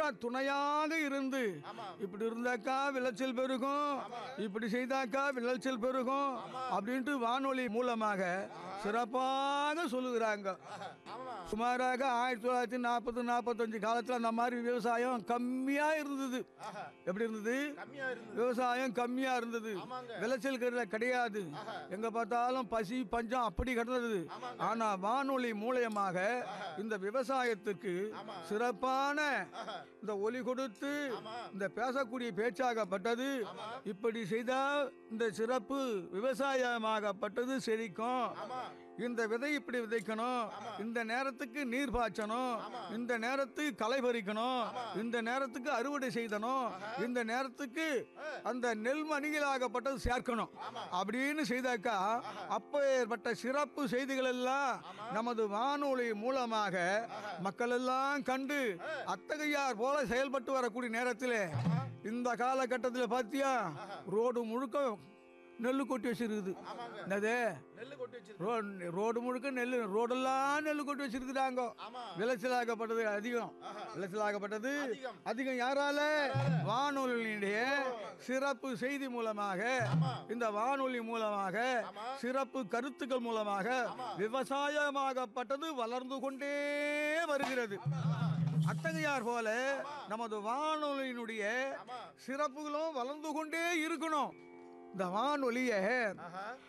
பூரா துணையாக இருந்து ஆமா இப்படி இருந்தாக்கா விளைச்சல் பெருகும் இப்படி செய்தாக்கா விளைச்சல் பெருகும் அப்படின்ட்டு வானொலி மூலமாக சிறப்பாக சொல்லுகிறாங்க ஆமா சுமாராக ஆயிரத்தி தொள்ளாயிரத்தி நாற்பது நாற்பத்தஞ்சு காலத்தில் அந்த மாதிரி விவசாயம் கம்மியாக இருந்தது ஆஹா எப்படி இருந்தது கம்மியா இருந்தது விவசாயம் கம்மியாக இருந்தது ஆமாங்க விளைச்சல் கிடை- கிடையாது எங்க பார்த்தாலும் பசி பஞ்சம் அப்படி கிடந்தது ஆனா வானொலி மூலியமாக இந்த விவசாயத்துக்கு சிறப்பான இந்த ஒலி கொடுத்து ஆமா இந்த பேசக்கூடிய பேச்சாகப்பட்டது இப்படி செய்தால் இந்த சிறப்பு விவசாயமாகப்பட்டது செழிக்கும் ஆமா இந்த விதை இப்படி விதைக்கணும் இந்த நேரத்துக்கு நீர் பாய்ச்சணும் இந்த நேரத்துக்கு களை பறிக்கணும் இந்த நேரத்துக்கு அறுவடை செய்தணும் இந்த நேரத்துக்கு அந்த நெல் மணிகளாகப்பட்டது சேர்க்கணும் அப்படின்னு செய்தாக்கா அப்பேற்பட்ட சிறப்பு செய்திகள் எல்லாம் நமது வானொலி மூலமாக மக்கள் எல்லாம் கண்டு அத்தகையார் போல செயல்பட்டு வரக்கூடிய நேரத்தில் இந்த காலகட்டத்தில் பார்த்தியா ரோடு முழுக்க நெல் கொட்டி வச்சிருக்குது ஆமாங்க என்னது நெல்லு கொட்டி வச்சிருக்கு ரோ- ரோடு முழுக்க நெல் ரோடெல்லாம் நெல் கொட்டி வச்சிருக்கிறாங்க ஆமா விளைச்சலாகப்பட்டது அதிகம் விளைச்சலாகப்பட்டது அதிகம். அதிகம் யாரால வானொலியினுடைய சிறப்பு செய்தி மூலமாக ஆமா இந்த வானொலி மூலமாக ஆமா. சிறப்பு கருத்துக்கள் மூலமாக விவசாயமாகப்பட்டது வளர்ந்து கொண்டே வருகிறது அத்தகையார் போல நமது வானொலியினுடைய ஆமா சிறப்புகளும் வளர்ந்து கொண்டே இருக்கணும் இந்த வானொலியை ஆஹா